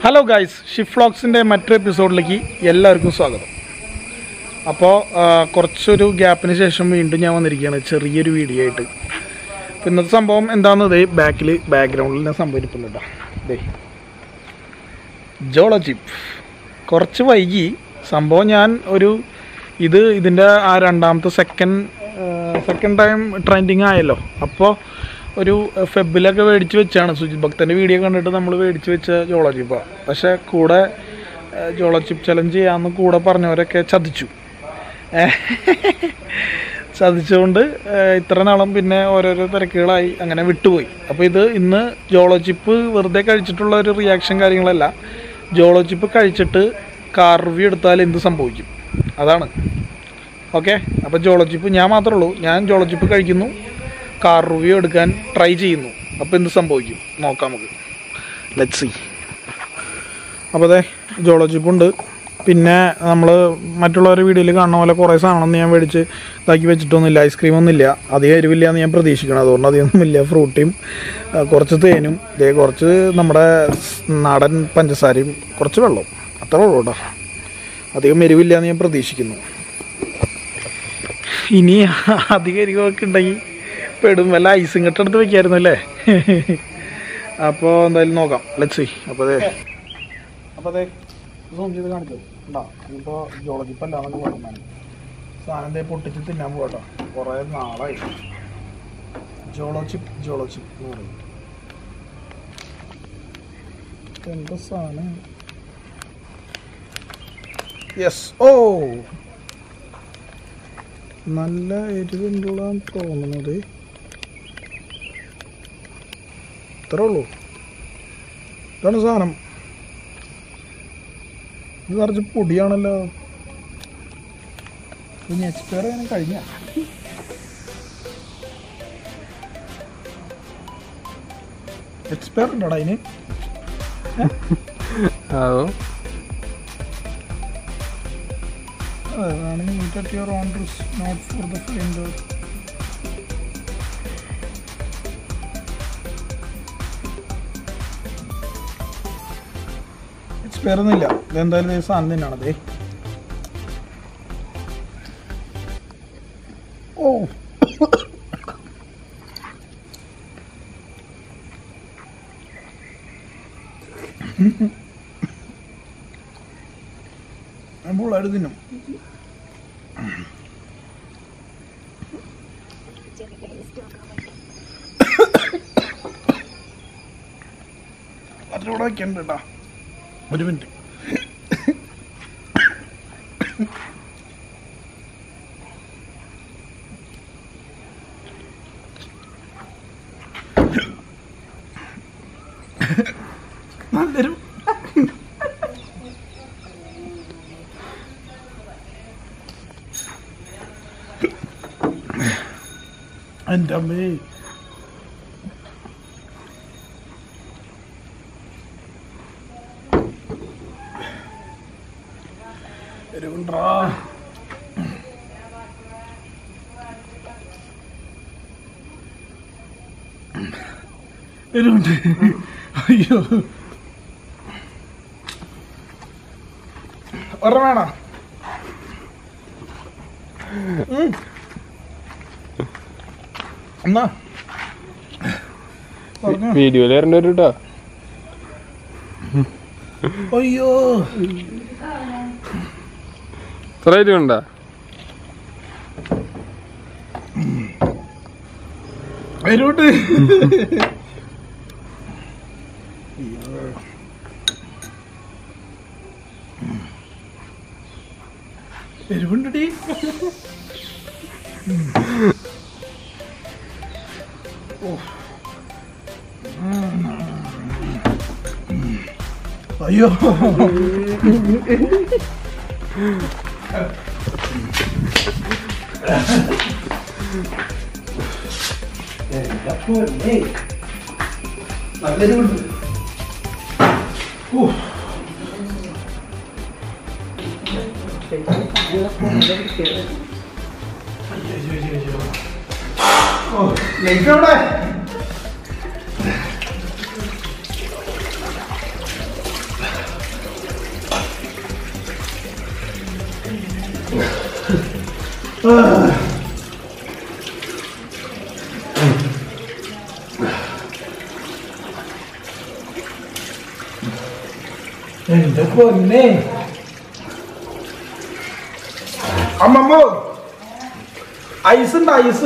Hello guys ഷിഫ്ലോക്സിൻ്റെ മറ്റൊരു എപ്പിസോഡിലേക്ക് എല്ലാവർക്കും സ്വാഗതം അപ്പോൾ കുറച്ചൊരു ഗ്യാപ്പിന് ശേഷം വീണ്ടും ഞാൻ വന്നിരിക്കുകയാണ് ചെറിയൊരു വീഡിയോ ആയിട്ട് അപ്പോൾ ഇന്നത്തെ സംഭവം എന്താണെന്ന് ദേ ബാക്കിൽ ബാക്ക്ഗ്രൗണ്ടിൽ ഞാൻ സംഭവിക്കുന്നുണ്ട് ദേ ജോളജിപ്പ് കുറച്ച് വൈകി സംഭവം ഞാൻ ഒരു ഇത് ഇതിൻ്റെ ആ രണ്ടാമത്തെ സെക്കൻഡ് സെക്കൻഡ് ടൈം ട്രെൻഡിങ് ആയല്ലോ അപ്പോൾ ഒരു ഫെബിലൊക്കെ മേടിച്ച് വെച്ചാണ് സുജിത് ഭക്തൻ്റെ വീഡിയോ കണ്ടിട്ട് നമ്മൾ മേടിച്ച് വെച്ച ജോള ചിപ്പാണ് പക്ഷേ കൂടെ ജോള ചിപ്പ് ചലഞ്ച് ചെയ്യാമെന്ന് കൂടെ പറഞ്ഞവരൊക്കെ ചതിച്ചു ഏഹ്. ചതിച്ചുകൊണ്ട് ഏഹ്, ഇത്ര നാളും പിന്നെ ഓരോരോ തിരക്കുകളായി അങ്ങനെ വിട്ടുപോയി അപ്പോൾ ഇത് ഇന്ന് ജോളോ ചിപ്പ് വെറുതെ കഴിച്ചിട്ടുള്ള ഒരു റിയാക്ഷൻ കാര്യങ്ങളല്ല ജോളോ ചിപ്പ് കഴിച്ചിട്ട് കാർ റിവ്യൂ എടുത്താൽ എന്ത് സംഭവിക്കും അതാണ് ഓക്കെ അപ്പോൾ ജോളോ ചിപ്പ് ഞാൻ മാത്രമേ ഉള്ളൂ ഞാൻ ജോളോ ചിപ്പ് കഴിക്കുന്നു കാർ റിവ്യൂ എടുക്കാൻ ട്രൈ ചെയ്യുന്നു അപ്പോൾ എന്ത് സംഭവിക്കും നോക്കാം നമുക്ക് ലെറ്റ് സി അപ്പോൾ അതെ ജോളോ ചിപ്പ് ഉണ്ട് പിന്നെ നമ്മൾ മറ്റുള്ളവരുടെ വീഡിയോയിൽ കാണുന്ന പോലെ കുറേ സാധനം ഞാൻ മേടിച്ച് ഇതാക്കി വെച്ചിട്ടൊന്നുമില്ല ഐസ്ക്രീം ഒന്നുമില്ല അധികം എരിവില്ല എന്ന് ഞാൻ പ്രതീക്ഷിക്കണം അതുകൊണ്ട് അധികമൊന്നുമില്ല ഫ്രൂട്ടിയും ആ, കുറച്ച് തേനും ദേ കുറച്ച് നമ്മുടെ സ് നാടൻ പഞ്ചസാരയും കുറച്ച് വെള്ളവും അത്രേ ഉള്ളൂ കേട്ടോ അധികം എരിവില്ല എന്ന് ഞാൻ പ്രതീക്ഷിക്കുന്നു ഇനി അധികം എരിവൊക്കെ ഉണ്ടെങ്കിൽ പെടും വല്ല ഐസും കെട്ടെടുത്ത് വെക്കായിരുന്നു അല്ലേ അപ്പോൾ എന്തായാലും നോക്കാം ലെറ്റ് സി അപ്പോൾ അതെ അപ്പോൾ അതെ സൂം ചെയ്ത് കാണിച്ചു ഉണ്ടാ ഇപ്പോൾ ജോളജിപ്പ് അല്ല എന്നൊക്കെ പറഞ്ഞു സാധനം എന്തേ പൊട്ടിച്ച് തിന്നാൻ പോകട്ടോ കുറേ നാളായി ജോളോ ചിപ്പ് ജോളോ ചിപ്പ് എന്ന് പറയും എന്താ സാധനം യെസ് ഓ നല്ല എരിവുണ്ടെന്ന് തോന്നുന്നത് ഇത്രേ ഉള്ളൂ ഇതാണ് സാധനം ഇത് നിറച്ച് പൊടിയാണല്ലോ ഇനി എക്സ്പയർ ചെയ്യാൻ കഴിഞ്ഞ എക്സ്പയർ ഉണ്ടോടാ അതിന് ആവോ അതാണ് meet at your own risk not for the finder expire ഒന്നുമില്ല ഇതെന്തായാലും ഈ സാധനം തന്നെയാണ് അതേ ഓ ഞാൻ ഫുള്ളായിട്ട് തിന്നും അതിലൂടെ വയ്ക്കണ്ട കേട്ടാ ഒരു മിനിറ്റ് നല്ലൊരു എൻ്റെ അമ്മേ എരിവുണ്ടാ എരിവുണ്ട് അയ്യോ ഒരെണ്ണം വേണോ ഉം. എന്നാ പറഞ്ഞോ വീഡിയോയിൽ വരേണ്ട ഒരു കേട്ടോ അയ്യോ ഇത്ര എരിവുണ്ടാ വരൂട്ട് എരിവുണ്ടടി അയ്യോ നല്ലൊരുണ്ട് ലൈറ്റ് എവിടെ എന്റെ പൊന്നെ അമ്മമ്മോ ഐസ് ഉണ്ട് ഐസ്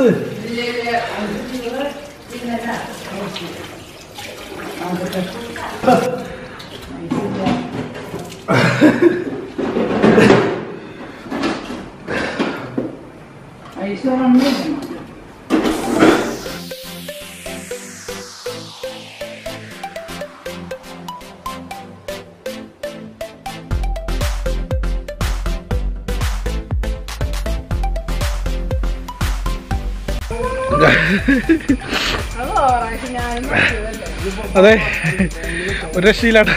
അതെ ഒരു രക്ഷയില്ലാട്ട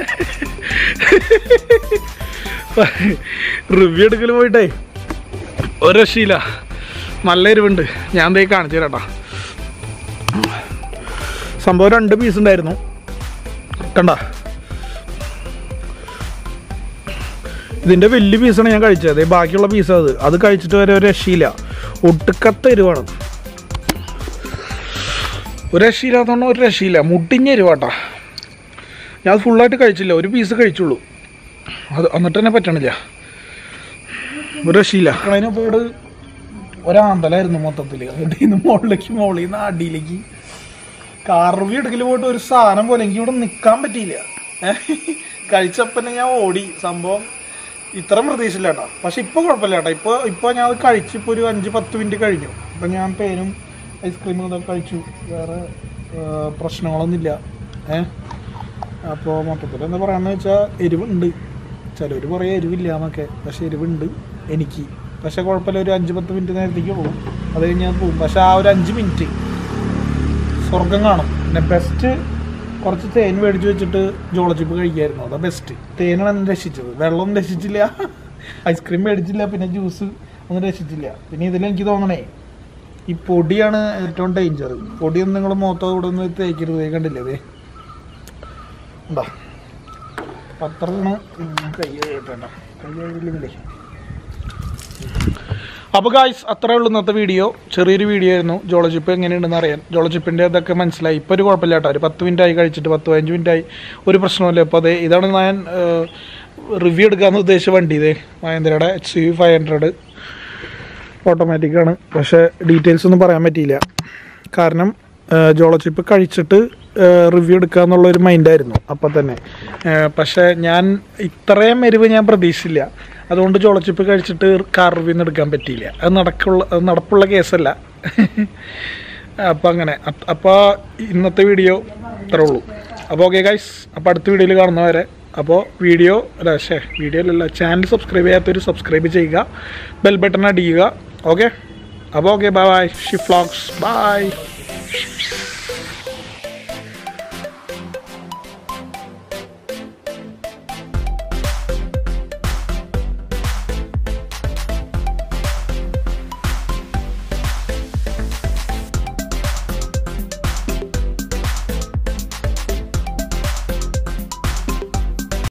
റിവ്യൂ എടുക്കൽ പോയിട്ടേ ഒരു രക്ഷയില്ല നല്ല എരിവുണ്ട് ഞാൻ ദേ കാണിച്ചു തരാട്ടാ സംഭവം രണ്ട് പീസ് ഉണ്ടായിരുന്നു കണ്ട ഇതിന്റെ വലിയ പീസാണ് ഞാൻ കഴിച്ചത് ദേ ബാക്കിയുള്ള പീസ് അത് അത് കഴിച്ചിട്ട് വരെ ഒരു രക്ഷയില്ല ഒട്ടുക്കത്ത എരിവാണ് ഒരു രക്ഷയില്ലാത്തതുകൊണ്ട് ഒരു രക്ഷയില്ല മുട്ടിഞ്ഞ എരിവാട്ടാ ഞാൻ അത് ഫുള്ളായിട്ട് കഴിച്ചില്ല ഒരു പീസ് കഴിച്ചുള്ളൂ അത് എന്നിട്ട് തന്നെ പറ്റണില്ല ഒരു രക്ഷയില്ല അതിനപ്പോൾ ഇവിടെ ഒരാന്തലായിരുന്നു മൊത്തത്തിൽ എന്നിട്ട് ഇന്ന് മുകളിലേക്ക് മുകളിൽ നിന്ന് അടിയിലേക്ക് കറവി എടുക്കൽ പോയിട്ട് ഒരു സാധനം പോലെ എനിക്ക് ഇവിടെ നിൽക്കാൻ പറ്റിയില്ല കഴിച്ചപ്പന്നെ ഞാൻ ഓടി സംഭവം ഇത്രയും പ്രതീക്ഷയില്ല കേട്ടോ പക്ഷെ ഇപ്പോൾ കുഴപ്പമില്ല കേട്ടോ ഇപ്പോൾ ഇപ്പോൾ ഞാൻ അത് കഴിച്ച് ഇപ്പോൾ ഒരു അഞ്ച് പത്ത് മിനിറ്റ് കഴിഞ്ഞു അപ്പം ഞാൻ പേനും ഐസ്ക്രീമും ഇതൊക്കെ കഴിച്ചു വേറെ ആ, പ്രശ്നങ്ങളൊന്നുമില്ല ഏ അപ്പോൾ മൊത്തത്തിൽ എന്താ പറയാന്ന് വെച്ചാൽ എരിവുണ്ട് ചിലർ പറയും എരിവില്ല എന്നൊക്കെ പക്ഷെ എരിവുണ്ട് എനിക്ക് പക്ഷെ കുഴപ്പമില്ല ഒരു അഞ്ച് പത്ത് മിനിറ്റ് നേരത്തേക്ക് പോകും അത് കഴിഞ്ഞ് ഞാൻ പോകും പക്ഷെ ആ ഒരു അഞ്ച് മിനിറ്റ് സ്വർഗം കാണും പിന്നെ ബെസ്റ്റ് കുറച്ച് തേൻ മേടിച്ച് വെച്ചിട്ട് ജോളച്ചിപ്പ് കഴിക്കായിരുന്നു അതാ ബെസ്റ്റ് തേനാണ് എന്നെ രക്ഷിച്ചത് വെള്ളം രക്ഷിച്ചില്ല ഐസ്ക്രീം മേടിച്ചില്ല പിന്നെ ജ്യൂസ് ഒന്നും രക്ഷിച്ചില്ല പിന്നെ ഇതിൽ എനിക്ക് തോന്നണേ ഈ പൊടിയാണ് ഏറ്റവും ഡേഞ്ചർ പൊടിയൊന്നും നിങ്ങൾ മുഖത്തോ ഇവിടെ ഒന്ന് തേക്കരുത് ദേ കണ്ടില്ലേ അതെ ഉണ്ടോ പത്രമാണ് കൈ കഴുകട്ട കൈ കഴുകില്ലേ അപ്പോൾ ഗായ്സ് അത്രേ ഉള്ളൂ ഇന്നത്തെ വീഡിയോ ചെറിയൊരു വീഡിയോ ആയിരുന്നു ജോളജിപ്പ് എങ്ങനെയുണ്ടെന്ന് അറിയാൻ ജോളജിപ്പിൻ്റെ ഇതൊക്കെ മനസ്സിലായി ഇപ്പോൾ ഒരു കുഴപ്പമില്ല കേട്ടോ ഒരു പത്ത് മിനിറ്റ് ആയി കഴിച്ചിട്ട് പത്ത് പതിനഞ്ച് മിനിറ്റ് ആയി ഒരു പ്രശ്നമില്ല അപ്പോൾ അതെ ഇതാണ് ഞാൻ റിവ്യൂ എടുക്കാമെന്ന് ഉദ്ദേശിച്ച വണ്ടി ഇതേ മഹേന്ദ്രയുടെ H C five hundred automatic ആണ് പക്ഷേ ഡീറ്റെയിൽസ് ഒന്നും പറയാൻ പറ്റിയില്ല കാരണം ജോളച്ചിപ്പ് കഴിച്ചിട്ട് റിവ്യൂ എടുക്കുക എന്നുള്ള ഒരു മൈൻഡായിരുന്നു അപ്പം തന്നെ ഏഹ് പക്ഷേ ഞാൻ ഇത്രയും എരിവ് ഞാൻ പ്രതീക്ഷിച്ചില്ല അതുകൊണ്ട് ജോളച്ചിപ്പ് കഴിച്ചിട്ട് കാർ റിവ്യൂ ഒന്നും എടുക്കാൻ പറ്റിയില്ല അത് നടക്കുള്ള അത് നടപ്പുള്ള കേസല്ല അപ്പം അങ്ങനെ അപ്പോൾ ഇന്നത്തെ വീഡിയോ ഇത്രേ ഉള്ളൂ അപ്പോൾ ഓക്കെ ഗൈസ് അപ്പോൾ അടുത്ത വീഡിയോയിൽ കാണുന്നവരെ അപ്പോൾ വീഡിയോ അല്ല ശേ വീഡിയോയിലല്ല ചാനൽ സബ്സ്ക്രൈബ് ചെയ്യാത്തവർ സബ്സ്ക്രൈബ് ചെയ്യുക ബെൽ ബട്ടൺ അടിയുക ഓക്കെ അപ്പോൾ ഓക്കെ ബൈ ബൈ ഷിഫ്ലോക്സ് ബൈ